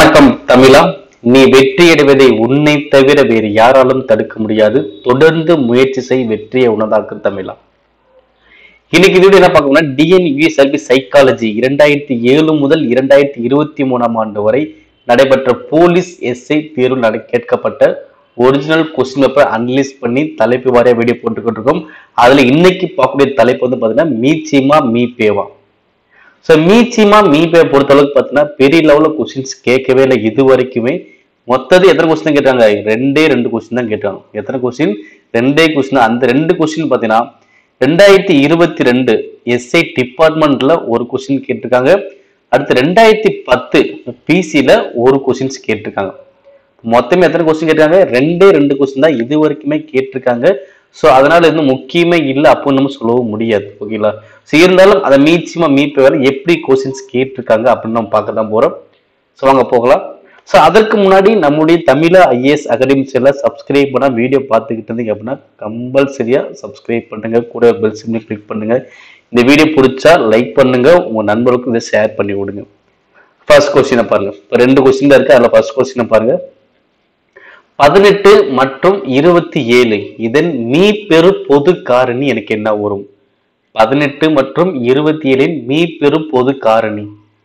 வணக்கம் தமிழா நீ வெற்றியடைவதை உன்னை தவிர வேறு யாராலும் தடுக்க முடியாது தொடர்ந்து முயற்சி செய் வெற்றியை உணர்ந்தாக்கும் தமிழா இன்னைக்கு வீடியோ என்ன பார்க்கணும்னா டிஎன்இ சர்வீஸ் சைக்காலஜி இரண்டாயிரத்தி ஏழு முதல் இரண்டாயிரத்தி இருபத்தி மூணாம் ஆண்டு வரை நடைபெற்ற போலீஸ் எஸ்ஐ தேர்வு நட கேட்கப்பட்ட ஒரிஜினல் கொஸ்டின் பேப்பர் அனலைஸ் பண்ணி தலைப்பு வாரியா வீடியோ போட்டுக்கிட்டு இருக்கோம் அதுல இன்னைக்கு பார்க்கக்கூடிய தலைப்பு வந்து பாத்தீங்கன்னா மீச்சிமா மீ பேவா ஸோ மீச்சிமா மீபே பொறுத்தளவுக்கு பார்த்தீங்கன்னா பெரிய லெவலில் கொஸ்டின்ஸ் கேட்கவே இல்லை இது வரைக்குமே மொத்தது எத்தனை கொஸ்டின் கேட்டாங்க ரெண்டே ரெண்டு கொஸ்டின் தான் கேட்டாங்க எத்தனை கொஸ்டின் ரெண்டே கொஸ்டின் அந்த ரெண்டு கொஸ்டின் பார்த்தீங்கன்னா ரெண்டாயிரத்தி இருபத்தி ரெண்டு எஸ்ஐ டிபார்ட்மெண்ட்ல ஒரு கொஸ்டின் கேட்டிருக்காங்க அடுத்து ரெண்டாயிரத்தி பத்து பிசியில் ஒரு கொஸ்டின்ஸ் கேட்டிருக்காங்க மொத்தமே எத்தனை கொஸ்டின் கேட்டிருக்காங்க ரெண்டே ரெண்டு கொஸ்டின் தான் இது வரைக்குமே கேட்டிருக்காங்க ஸோ அதனால இன்னும் முக்கியமே இல்லை அப்படின்னு நம்ம சொல்லவும் முடியாது ஓகேங்களா ஸோ இருந்தாலும் அதை மீச்சிமா மீட்பு வேலை எப்படி கொஸ்டின்ஸ் கேட்டிருக்காங்க அப்படின்னு நம்ம பார்க்க தான் போகிறோம் ஸோ வாங்க போகலாம் ஸோ அதற்கு முன்னாடி நம்முடைய தமிழா ஐஏஎஸ் அகாடமி சேனலை சப்ஸ்கிரைப் பண்ணால் வீடியோ பார்த்துக்கிட்டு இருந்தீங்க அப்படின்னா கம்பல்சரியாக சப்ஸ்கிரைப் பண்ணுங்க கூட பெல் சிம்லையும் கிளிக் பண்ணுங்க இந்த வீடியோ பிடிச்சா லைக் பண்ணுங்க உங்க நண்பருக்கும் இதை ஷேர் பண்ணி விடுங்க ஃபர்ஸ்ட் கொஸ்டினை பாருங்க இப்போ ரெண்டு கொஸ்டின் இருக்கு அதில் ஃபர்ஸ்ட் கொஸ்டினை பாருங்க பதினெட்டு மற்றும் இருபத்தி ஏழு இதன் மீ பெரு பொது காரணி எனக்கு என்ன வரும் பதினெட்டு மற்றும் இருபத்தி ஏழின் மீ பெரு பொது காரணி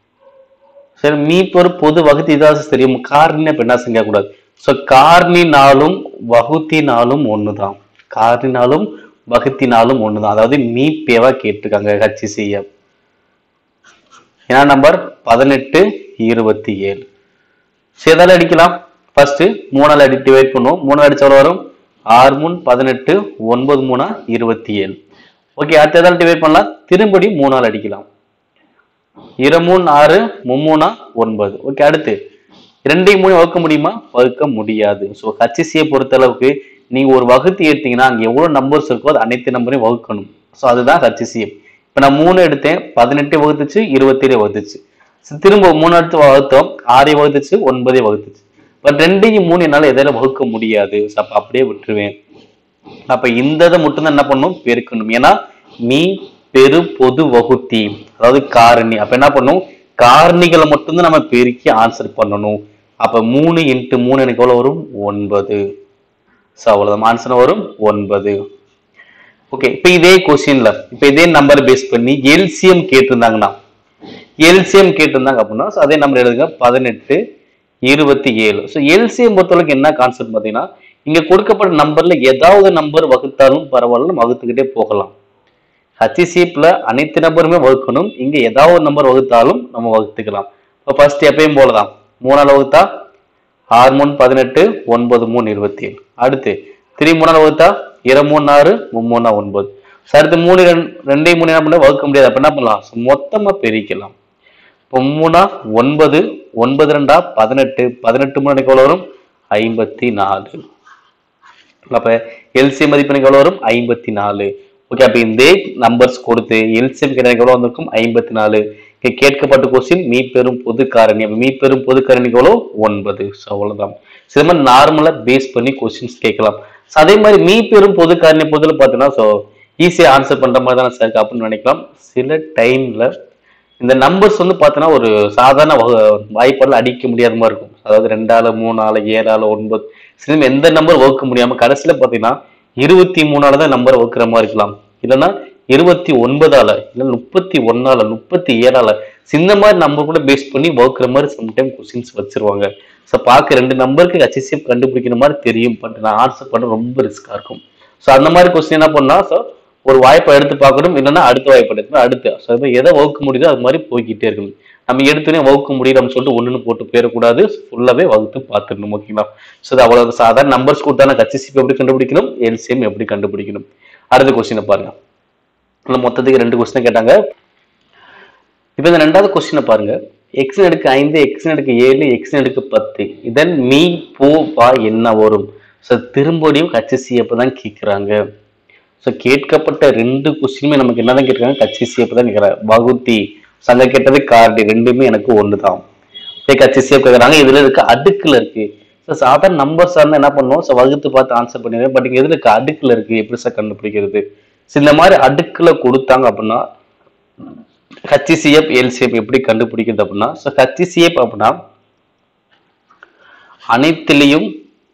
சரி மீ பெரு பொது வகுத்தி இதாவது தெரியும் காரணி அப்ப என்ன செய்ய கூடாது ஸோ காரணினாலும் வகுத்தினாலும் ஒண்ணுதான் காரணினாலும் வகுத்தினாலும் ஒண்ணுதான் அதாவது மீ பேவா கேட்டிருக்காங்க ஹச்சிசிஎம் ஏன்னா நம்பர் பதினெட்டு இருபத்தி ஏழு சேதால அடிக்கலாம் ஃபர்ஸ்ட் மூணால் அடி டிவைட் பண்ணுவோம் மூணால் அடிச்ச எவ்வளவு வரும் ஆறு மூணு பதினெட்டு ஒன்பது மூணா இருபத்தி ஏழு ஓகே அடுத்த எதால் டிவைட் பண்ணலாம் திரும்படி மூணால் அடிக்கலாம் இருமூணு ஆறு மும்மூணா ஒன்பது ஓகே அடுத்து ரெண்டையும் மூணு வகுக்க முடியுமா வகுக்க முடியாது ஸோ ஹச்சிசியை பொறுத்தளவுக்கு நீங்க ஒரு வகுத்து எடுத்தீங்கன்னா அங்க எவ்வளவு நம்பர்ஸ் இருக்கோ அது அனைத்து நம்பரையும் வகுக்கணும் ஸோ அதுதான் ஹச்சிசிஎம் இப்போ நான் மூணு எடுத்தேன் பதினெட்டு வகுத்துச்சு இருபத்தேழு வகுத்துச்சு So, திரும்ப மூணு எடுத்து வகுத்தோம் ஆறை வகுத்துச்சு ஒன்பதே வகுத்துச்சு பட் ரெண்டையும் மூணு என்னால் எதில் வகுக்க முடியாது ஸோ அப்போ அப்படியே விட்டுருவேன் அப்ப இந்த இதை மட்டும்தான் என்ன பண்ணணும் பெருக்கணும் ஏன்னா மீ பெரு பொது வகுத்தி அதாவது காரணி அப்ப என்ன பண்ணும் காரணிகளை மட்டும்தான் நம்ம பெருக்கி ஆன்சர் பண்ணணும் அப்ப மூணு இன்ட்டு மூணு எனக்கு எவ்வளவு வரும் ஒன்பது ஸோ அவ்வளவுதான் ஆன்சர் வரும் ஒன்பது ஓகே இப்போ இதே கொஸ்டின்ல இப்போ இதே நம்பர் பேஸ் பண்ணி எல்சிஎம் கேட்டிருந்தாங்கன்னா எல்சிஎம் கேட்டிருந்தாங்க அப்படின்னா so அதே நம்பர் எழுதுங்க பதினெட்டு இருபத்தி ஏழு ஸோ எல்சிஎம் பொறுத்தளவுக்கு என்ன கான்செப்ட் பார்த்தீங்கன்னா இங்க கொடுக்கப்பட்ட நம்பர்ல ஏதாவது நம்பர் வகுத்தாலும் பரவாயில்ல நம்ம வகுத்துக்கிட்டே போகலாம் ஹச்சிசிப்ல அனைத்து நம்பருமே வகுக்கணும் இங்க ஏதாவது நம்பர் வகுத்தாலும் நம்ம வகுத்துக்கலாம் இப்போ ஃபர்ஸ்ட் எப்பயும் போலதான் மூணால் வகுத்தா ஆறு மூணு பதினெட்டு ஒன்பது மூணு இருபத்தி ஏழு அடுத்து திரு மூணால் வகுத்தா இரு மூணு ஆறு மும்மூணா ஒன்பது So, அடுத்து மூணு ரெண்டு ரெண்டையும் மூணு என்ன பண்ண வகுக்க முடியாது அப்ப என்ன பண்ணலாம் So, மொத்தமா பெருக்கலாம் இப்போ மூணா ஒன்பது ஒன்பது ரெண்டா பதினெட்டு பதினெட்டு மூணு எனக்கு எவ்வளவு வரும் ஐம்பத்தி நாலு அப்ப எல்சிஎம் மதிப்பு எனக்கு எவ்வளவு வரும் ஐம்பத்தி நாலு ஓகே அப்ப இந்த நம்பர்ஸ் கொடுத்து எல்சிஎம் எனக்கு எவ்வளவு வந்திருக்கும் ஐம்பத்தி நாலு இங்க கேட்கப்பட்ட கொஸ்டின் மீ பெரும் பொது காரணி அப்ப மீ பெரும் பொது காரணிக்கு எவ்வளவு ஒன்பது ஸோ அவ்வளவுதான் So, இது மாதிரி நார்மலா பேஸ் பண்ணி கொஸ்டின்ஸ் கேட்கலாம் So, அதே மாதிரி மீ பெரும் பொது காரணி பொதுல பார்த்தீங்கன்னா ஸோ ஈஸியா ஆன்சர் பண்ற மாதிரி தானே சார் அப்படின்னு நினைக்கலாம் சில டைம்ல இந்த நம்பர்ஸ் வந்து பார்த்தீங்கன்னா ஒரு சாதாரண வகு- வாய்ப்பால அடிக்க முடியாத மாதிரி இருக்கும் அதாவது ரெண்டால மூணால ஏழால ஒன்பது சில எந்த நம்பர் வகுக்க முடியாம கடைசியில பார்த்தீங்கன்னா இருபத்தி மூணால தான் நம்பர் வகுக்கிற மாதிரி இருக்கலாம் இல்லைன்னா இருபத்தி ஒன்பதால இல்லை முப்பத்தி ஒன்னால முப்பத்தி ஏழால இந்த மாதிரி நம்பர் கூட பேஸ் பண்ணி வகுக்கிற மாதிரி சம்டைம் கொஸ்டின்ஸ் வச்சிருவாங்க ஸோ பார்க்க ரெண்டு நம்பருக்கு ஹச்சிசிஎஃப் கண்டுபிடிக்கிற மாதிரி தெரியும் பட் நான் ஆன்சர் பண்ண ரொம்ப ரிஸ்கா இருக்கும் ஸோ அந்த மாதிரி கொஸ்டின் என்ன பண்ணா ஸோ ஒரு வாய்ப்பை எடுத்து பார்க்கணும் இல்லைன்னா அடுத்த வாய்ப்பை எடுத்து அடுத்து ஸோ அது மாதிரி எதை வகுக்க முடியுதோ அது மாதிரி போய்க்கிட்டே இருக்கணும் நம்ம எடுத்துனே வகுக்க முடியலன்னு சொல்லிட்டு ஒண்ணுன்னு போட்டு போயிடக்கூடாது ஃபுல்லாவே வகுத்து பார்த்துடணும் ஓகேங்களா ஸோ இது அவ்வளவு சாதாரண நம்பர்ஸ் கொடுத்தான ஹச்சிசிஎஃப் எப்படி கண்டுபிடிக்கணும் எல்சிஎம் எப்படி கண்டுபிடிக்கணும் அடுத்த கொஸ்டினை பாருங்க இல்ல மொத்தத்துக்கு ரெண்டு கொஸ்டின் கேட்டாங்க இப்போ இந்த ரெண்டாவது கொஸ்டினை பாருங்க எக்ஸ் எடுக்க ஐந்து எக்ஸ் எடுக்க ஏழு எக்ஸ் எடுக்க பத்து இதன் மீ போ வா என்ன வரும் ஸோ திரும்படியும் ஹச்சிசிஎஃப் தான் கேட்குறாங்க ஸோ கேட்கப்பட்ட ரெண்டு கொஸ்டினுமே நமக்கு என்னதான் கேட்குறாங்க ஹச்சிசிஎஃப் தான் கேட்குறாங்க வகுத்தி சங்க கேட்டது கார்டு ரெண்டுமே எனக்கு ஒன்று தான் ஹச்சிசிஎஃப் கேட்குறாங்க இதுல இருக்க அடுக்குல இருக்கு ஸோ சாதாரண நம்பர்ஸ் இருந்தால் என்ன பண்ணுவோம் ஸோ வகுத்து பார்த்து ஆன்சர் பண்ணிடுவேன் பட் இங்கே எதுல இருக்கு அடுக்குல இருக்கு எப்படி சார் கண்டுபிடிக்கிறது ஸோ இந்த மாதிரி அடுக்குல கொடுத்தாங்க அப்படின்னா ஹச்சிசிஎஃப் எல்சிஎஃப் எப்படி கண்டுபிடிக்கிறது அப்படின்னா ஸோ ஹச்சிசிஎஃப் அப்படின்னா அனைத்திலையும்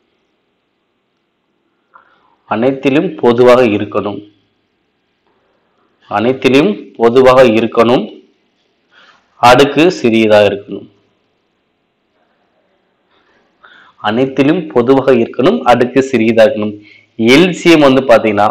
அனைத்திலும் பொதுவாக இருக்கணும் அனைத்திலும் பொதுவாக இருக்கணும் அடுக்கு சிறியதாக இருக்கணும் அனைத்திலும் பொதுவாக இருக்கணும் அடுக்கு சிறியதாக இருக்கணும் எல்சிஎம் வந்து பாத்தீங்கன்னா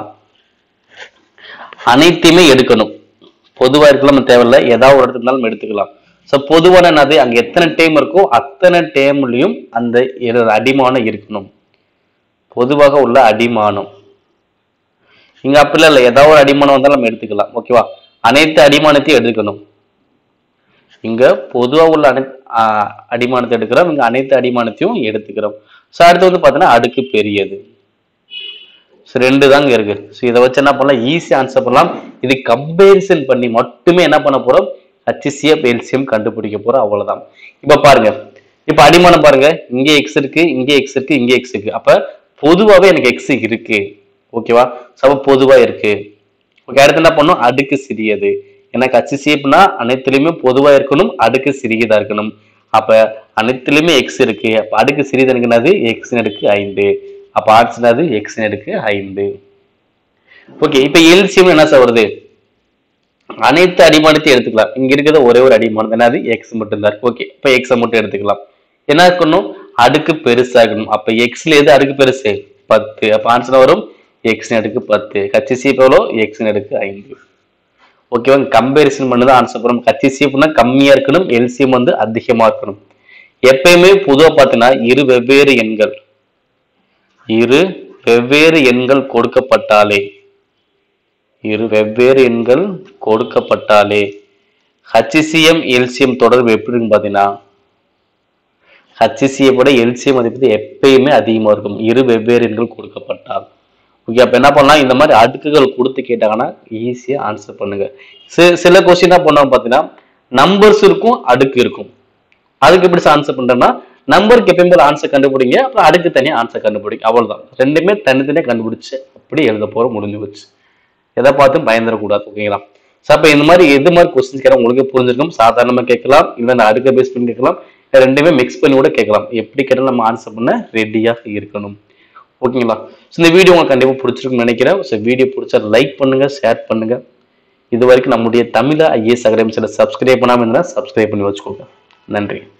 அனைத்தையுமே எடுக்கணும் பொதுவா இருக்கலாம் தேவையில்ல ஏதாவது ஒரு இடத்துல இருந்தாலும் எடுத்துக்கலாம் ஸோ பொதுவான என்னது அங்க எத்தனை டேம் இருக்கோ அத்தனை டேம்லயும் அந்த இரு- அடிமானம் இருக்கணும் பொதுவாக உள்ள அடிமானம் இங்க அப்படிலாம் இல்லை ஏதாவது ஒரு அடிமானம் வந்தாலும் நம்ம எடுத்துக்கலாம் ஓகேவா அனைத்து அடிமானத்தையும் எடுக்கணும் இங்க பொதுவா உள்ள அனை ஆஹ் அடிமானத்தை எடுக்கிறோம் இங்க அனைத்து அடிமானத்தையும் எடுத்துக்கிறோம் ஸோ அடுத்து வந்து பார்த்தீங்கன்னா அடுக்கு பெரியது ஸோ ரெண்டு தாங்க இருக்கு ஸோ இதை வச்சு என்ன பண்ணலாம் ஈஸி ஆன்சர் பண்ணலாம் இது கம்பேரிசன் பண்ணி மட்டுமே என்ன பண்ண போறோம் ஹச்சிசிஎஃப் எல்சிஎம் கண்டுபிடிக்க போறோம் அவ்வளவுதான் இப்போ பாருங்க இப்போ அடிமானம் பாருங்க இங்கே எக்ஸ் இருக்கு இங்கே எக்ஸ் இருக்கு இங்கே எக்ஸ் இருக்கு அப்ப பொதுவாகவே எனக்கு எக்ஸ் இருக்கு ஓகேவா ஸோ அப்ப பொதுவா இருக்கு ஓகே அடுத்து என்ன பண்ணும் அடுக்கு சிறியது எனக்கு ஹச்சிசிஎஃப்னா அனைத்துலயுமே பொதுவா இருக்கணும் அடுக்கு சிறியதா இருக்கணும் அப்ப அனைத்துலயுமே எக்ஸ் இருக்கு அப்ப அடுக்கு சிறியது எனக்கு என்னது எக்ஸ் அடுக்கு ஐந்து அப்ப ஆன்சர் என்னது எக்ஸ் அடுக்கு ஐந்து ஓகே இப்ப எல்சியம் என்ன சார் வருது அனைத்து அடிமானத்தையும் எடுத்துக்கலாம் இங்க இருக்கிறது ஒரே ஒரு அடிமானம் என்னது எக்ஸ் மட்டும் தான் ஓகே இப்ப எக்ஸை மட்டும் எடுத்துக்கலாம் என்ன இருக்கணும் அடுக்கு பெருசாகணும் அப்ப எக்ஸ்ல எது அடுக்கு பெருசு பத்து அப்ப ஆன்சர் வரும் எக்ஸ் அடுக்கு பத்து கச்சிசி எவ்வளோ எக்ஸ் அடுக்கு ஐந்து ஓகேவா கம்பேரிசன் பண்ணி தான் ஆன்சர் பண்ணும் கச்சிசிஎஃப்னா கம்மியா இருக்கணும் எல்சிஎம் வந்து அதிகமா இருக்கணும் எப்பயுமே பொதுவா பார்த்தீங்கன்னா இரு வெவ்வேறு எண்கள் இரு வெவ்வேறு எண்கள் கொடுக்கப்பட்டாலே இரு வெவ்வேறு எண்கள் கொடுக்கப்பட்டாலே ஹச்சிசிஎம் எல்சிஎம் தொடர்பு எப்படி இருக்குன்னு பார்த்தீங்கன்னா ஹச்சிசியை விட எல்சிஎம் மதிப்பு எப்பயுமே அதிகமாக இருக்கும் இரு வெவ்வேறு எண்கள் கொடுக்கப்பட்டால் ஓகே அப்போ என்ன பண்ணலாம் இந்த மாதிரி அடுக்குகள் கொடுத்து கேட்டாங்கன்னா ஈஸியாக ஆன்சர் பண்ணுங்க சி- சில கொஸ்டின் என்ன பண்ணுவாங்க பார்த்தீங்கன்னா நம்பர்ஸ் இருக்கும் அடுக்கு இருக்கும் அதுக்கு எப்படி ஆன்சர் பண்றேன்னா நம்பருக்கு எப்பயும் போல ஆன்சர் கண்டுபிடிங்க அப்புறம் அடுக்கு தனியாக ஆன்சர் கண்டுபிடிங்க அவ்வளவுதான் ரெண்டுமே தனித்தனியாக கண்டுபிடிச்சு அப்படி எழுத போற முடிஞ்சு வச்சு எதை பார்த்தும் பயந்துடக்கூடாது ஓகேங்களா ஸோ அப்போ இந்த மாதிரி எது மாதிரி கொஸ்டின்ஸ் கேட்டால் உங்களுக்கு புரிஞ்சிருக்கும் சாதாரணமாக கேட்கலாம் இல்லை நான் அடுக்க பேஸ் பண்ணி கேட்கலாம் இல்ல ரெண்டுமே மிக்ஸ் பண்ணி கூட கேட்கலாம் எப்படி கேட்டாலும் நம்ம ஆன்சர் பண்ண ரெடியாக இருக்கணும் ஓகேங்களா ஸோ இந்த வீடியோ உங்களுக்கு கண்டிப்பாக பிடிச்சிருக்கும்னு நினைக்கிறேன் ஸோ வீடியோ பிடிச்சா லைக் பண்ணுங்க ஷேர் பண்ணுங்க இது வரைக்கும் நம்முடைய தமிழ ஐஏஎஸ் அகாடமி சேனல் சப்ஸ்கிரைப் பண்ணாமல் இருந்தால் சப்ஸ்கிரைப் பண்ணி வச்சுக்கோங்க நன்றி